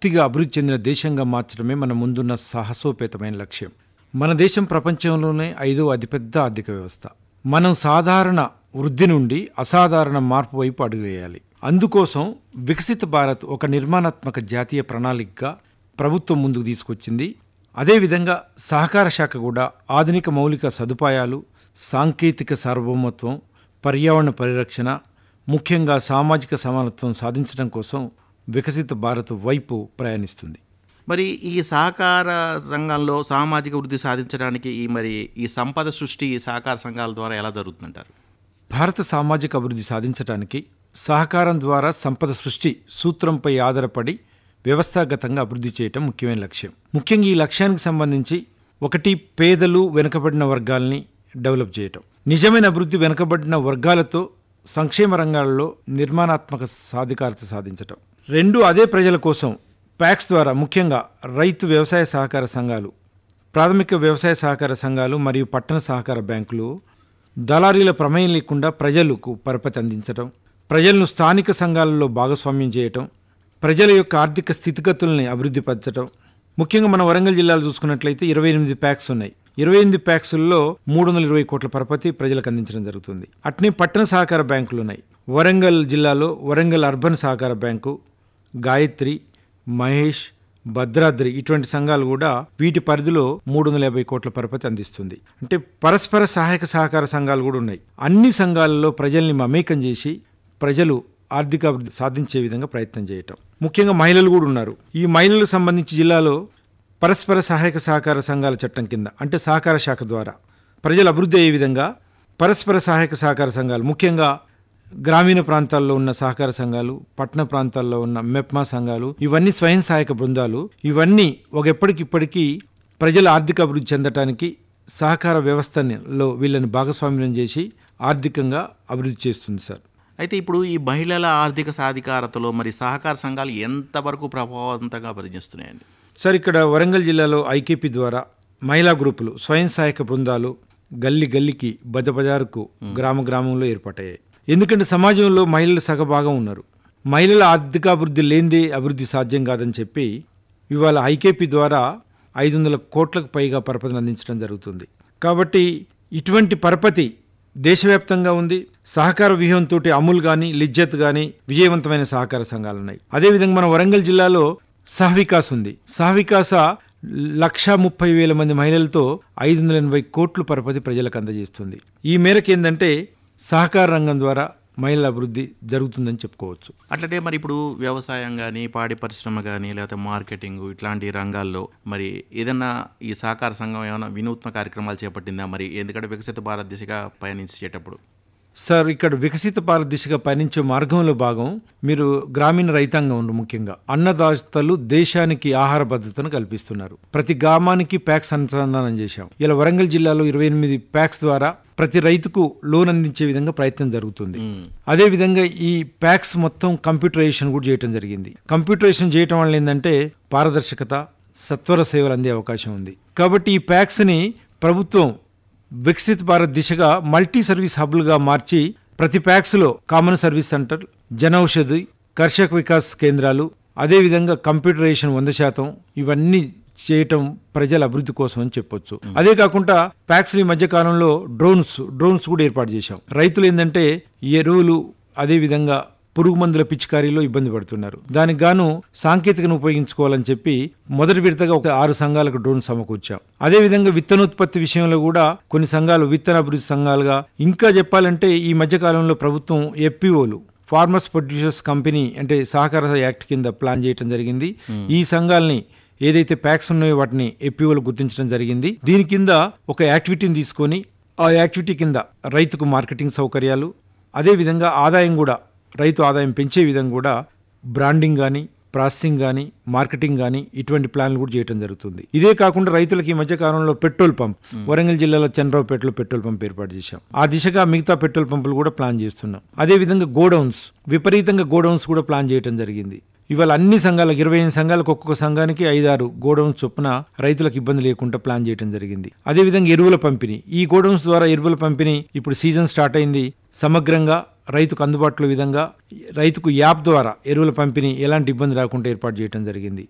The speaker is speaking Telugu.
పూర్తిగా అభివృద్ధి చెందిన దేశంగా మార్చడమే మన ముందున్న సాహసోపేతమైన లక్ష్యం మన దేశం ప్రపంచంలోనే ఐదో అతిపెద్ద ఆర్థిక వ్యవస్థ మనం సాధారణ వృద్ధి నుండి అసాధారణ మార్పు వైపు అడుగువేయాలి అందుకోసం వికసిత భారత్ ఒక నిర్మాణాత్మక జాతీయ ప్రణాళికగా ప్రభుత్వం ముందుకు తీసుకొచ్చింది అదేవిధంగా సహకార శాఖ కూడా ఆధునిక మౌలిక సదుపాయాలు సాంకేతిక సార్వభౌమత్వం పర్యావరణ పరిరక్షణ ముఖ్యంగా సామాజిక సమానత్వం సాధించడం కోసం వికసిత భారత్ వైపు ప్రయాణిస్తుంది మరి ఈ సహకార రంగంలో సామాజిక వృద్ధి సాధించడానికి ఈ మరి ఈ సంపద సృష్టి ఈ సహకార సంఘాల ద్వారా ఎలా జరుగుతుందంటారు భారత సామాజిక అభివృద్ధి సాధించడానికి సహకారం ద్వారా సంపద సృష్టి సూత్రంపై ఆధారపడి వ్యవస్థాగతంగా అభివృద్ధి చేయటం ముఖ్యమైన లక్ష్యం ముఖ్యంగా ఈ లక్ష్యానికి సంబంధించి ఒకటి పేదలు వెనుకబడిన వర్గాల్ని డెవలప్ చేయటం నిజమైన అభివృద్ధి వెనుకబడిన వర్గాలతో సంక్షేమ రంగాల్లో నిర్మాణాత్మక సాధికారత సాధించటం రెండు అదే ప్రజల కోసం ప్యాక్స్ ద్వారా ముఖ్యంగా రైతు వ్యవసాయ సహకార సంఘాలు ప్రాథమిక వ్యవసాయ సహకార సంఘాలు మరియు పట్టణ సహకార బ్యాంకులు దళారీల ప్రమేయం లేకుండా ప్రజలకు పరపతి అందించటం ప్రజలను స్థానిక సంఘాలలో భాగస్వామ్యం చేయటం ప్రజల యొక్క ఆర్థిక స్థితిగతుల్ని అభివృద్ధిపరచడం ముఖ్యంగా మన వరంగల్ జిల్లాలో చూసుకున్నట్లయితే ఇరవై ఎనిమిది ప్యాక్స్ ఉన్నాయి ఇరవై ఎనిమిది ప్యాక్సుల్లో మూడు వందల ఇరవై కోట్ల పరపతి ప్రజలకు అందించడం జరుగుతుంది అట్నే పట్టణ సహకార బ్యాంకులు ఉన్నాయి వరంగల్ జిల్లాలో వరంగల్ అర్బన్ సహకార బ్యాంకు గాయత్రి మహేష్ భద్రాద్రి ఇటువంటి సంఘాలు కూడా వీటి పరిధిలో మూడు వందల యాభై కోట్ల పరపతి అందిస్తుంది అంటే పరస్పర సహాయక సహకార సంఘాలు కూడా ఉన్నాయి అన్ని సంఘాలలో ప్రజల్ని మమేకం చేసి ప్రజలు ఆర్థిక అభివృద్ధి సాధించే విధంగా ప్రయత్నం చేయటం ముఖ్యంగా మహిళలు కూడా ఉన్నారు ఈ మహిళలకు సంబంధించి జిల్లాలో పరస్పర సహాయక సహకార సంఘాల చట్టం కింద అంటే సహకార శాఖ ద్వారా ప్రజలు అభివృద్ధి అయ్యే విధంగా పరస్పర సహాయక సహకార సంఘాలు ముఖ్యంగా గ్రామీణ ప్రాంతాల్లో ఉన్న సహకార సంఘాలు పట్టణ ప్రాంతాల్లో ఉన్న మెప్మా సంఘాలు ఇవన్నీ స్వయం సహాయక బృందాలు ఇవన్నీ ఒక ఎప్పటికిప్పటికీ ప్రజల ఆర్థిక అభివృద్ధి చెందటానికి సహకార వ్యవస్థలో వీళ్ళని భాగస్వామ్యం చేసి ఆర్థికంగా అభివృద్ధి చేస్తుంది సార్ అయితే ఇప్పుడు ఈ మహిళల ఆర్థిక సాధికారతలో మరి సహకార సంఘాలు ఎంతవరకు ప్రభావవంతంగా పనిచేస్తున్నాయండి సార్ ఇక్కడ వరంగల్ జిల్లాలో ఐకేపీ ద్వారా మహిళా గ్రూపులు స్వయం సహాయక బృందాలు గల్లి గల్లికి బజ బజారుకు గ్రామ గ్రామంలో ఏర్పాటయ్యాయి ఎందుకంటే సమాజంలో మహిళలు సగభాగం ఉన్నారు మహిళల ఆర్థికాభివృద్ధి లేనిదే అభివృద్ధి సాధ్యం కాదని చెప్పి ఇవాళ ఐకేపీ ద్వారా ఐదు వందల కోట్లకు పైగా పరపతిని అందించడం జరుగుతుంది కాబట్టి ఇటువంటి పరపతి దేశవ్యాప్తంగా ఉంది సహకార వ్యూహంతో అమూల్ కానీ లిజ్జత్ కానీ విజయవంతమైన సహకార సంఘాలు ఉన్నాయి అదేవిధంగా మన వరంగల్ జిల్లాలో సహవికాస్ ఉంది సహవికాస లక్ష ముప్పై వేల మంది మహిళలతో ఐదు వందల ఎనభై కోట్లు పరపతి ప్రజలకు అందజేస్తుంది ఈ మేరకు ఏంటంటే సహకార రంగం ద్వారా మహిళల అభివృద్ధి జరుగుతుందని చెప్పుకోవచ్చు అట్లనే మరి ఇప్పుడు వ్యవసాయం కానీ పాడి పరిశ్రమ కానీ లేకపోతే మార్కెటింగ్ ఇట్లాంటి రంగాల్లో మరి ఏదన్నా ఈ సహకార సంఘం ఏమైనా వినూత్న కార్యక్రమాలు చేపట్టిందా మరి ఎందుకంటే వికసిత భారత్ దిశగా పయనించేటప్పుడు సార్ ఇక్కడ వికసిత భారత్ దిశగా పయనించే మార్గంలో భాగం మీరు గ్రామీణ రైతాంగం ఉంది ముఖ్యంగా అన్నదాతలు దేశానికి ఆహార భద్రతను కల్పిస్తున్నారు ప్రతి గ్రామానికి ప్యాక్స్ అనుసంధానం చేశాం ఇలా వరంగల్ జిల్లాలో ఇరవై ఎనిమిది ప్యాక్స్ ద్వారా ప్రతి రైతుకు లోన్ అందించే విధంగా ప్రయత్నం జరుగుతుంది అదే విధంగా ఈ ప్యాక్స్ మొత్తం కంప్యూటరైజేషన్ కూడా చేయడం జరిగింది కంప్యూటరైజేషన్ చేయటం వల్ల ఏంటంటే పారదర్శకత సత్వర సేవలు అందే అవకాశం ఉంది కాబట్టి ఈ ప్యాక్స్ ని ప్రభుత్వం వికసిత్ భారత్ దిశగా మల్టీ సర్వీస్ హబ్లుగా మార్చి ప్రతి ప్యాక్స్లో కామన్ సర్వీస్ సెంటర్ జనౌషధి కర్షక వికాస్ కేంద్రాలు అదేవిధంగా కంప్యూటరైజేషన్ వంద శాతం ఇవన్నీ చేయటం ప్రజల అభివృద్ధి కోసం అని చెప్పొచ్చు అదే కాకుండా ప్యాక్స్ ఈ మధ్య కాలంలో డ్రోన్స్ డ్రోన్స్ కూడా ఏర్పాటు చేశాం రైతులు ఏంటంటే ఎరువులు అదే విధంగా పురుగు మందుల పిచికారీలో ఇబ్బంది పడుతున్నారు దానికి గాను సాంకేతికను ఉపయోగించుకోవాలని చెప్పి మొదటి విడతగా ఒక ఆరు సంఘాలకు డ్రోన్ సమకూర్చాం అదేవిధంగా విత్తనోత్పత్తి విషయంలో కూడా కొన్ని సంఘాలు విత్తన అభివృద్ధి సంఘాలుగా ఇంకా చెప్పాలంటే ఈ మధ్య కాలంలో ప్రభుత్వం ఎఫ్పిఓలు ఫార్మర్స్ ప్రొడ్యూసర్స్ కంపెనీ అంటే సహకార యాక్ట్ కింద ప్లాన్ చేయడం జరిగింది ఈ సంఘాలని ఏదైతే ప్యాక్స్ ఉన్నాయో వాటిని ఎఫ్పిఓలు గుర్తించడం జరిగింది దీని కింద ఒక యాక్టివిటీని తీసుకొని ఆ యాక్టివిటీ కింద రైతుకు మార్కెటింగ్ సౌకర్యాలు అదేవిధంగా ఆదాయం కూడా రైతు ఆదాయం పెంచే విధంగా కూడా బ్రాండింగ్ కానీ ప్రాసెసింగ్ కానీ మార్కెటింగ్ కానీ ఇటువంటి ప్లాన్లు కూడా చేయడం జరుగుతుంది ఇదే కాకుండా రైతులకు ఈ మధ్య కాలంలో పెట్రోల్ పంప్ వరంగల్ జిల్లాలో చంద్రరావుపేటలో పెట్రోల్ పంప్ ఏర్పాటు చేశాం ఆ దిశగా మిగతా పెట్రోల్ పంపులు కూడా ప్లాన్ చేస్తున్నాం అదే విధంగా గోడౌన్స్ విపరీతంగా గోడౌన్స్ కూడా ప్లాన్ చేయడం జరిగింది ఇవాళ అన్ని సంఘాలకు ఇరవై ఐదు సంఘాలకు ఒక్కొక్క సంఘానికి ఐదారు గోడౌన్స్ చొప్పున రైతులకు ఇబ్బంది లేకుండా ప్లాన్ చేయడం జరిగింది అదేవిధంగా ఎరువుల పంపిణీ ఈ గోడౌన్స్ ద్వారా ఎరువుల పంపిణీ ఇప్పుడు సీజన్ స్టార్ట్ అయింది సమగ్రంగా రైతుకు అందుబాటులో విధంగా రైతుకు యాప్ ద్వారా ఎరువుల పంపిణీ ఎలాంటి ఇబ్బంది రాకుండా ఏర్పాటు చేయడం జరిగింది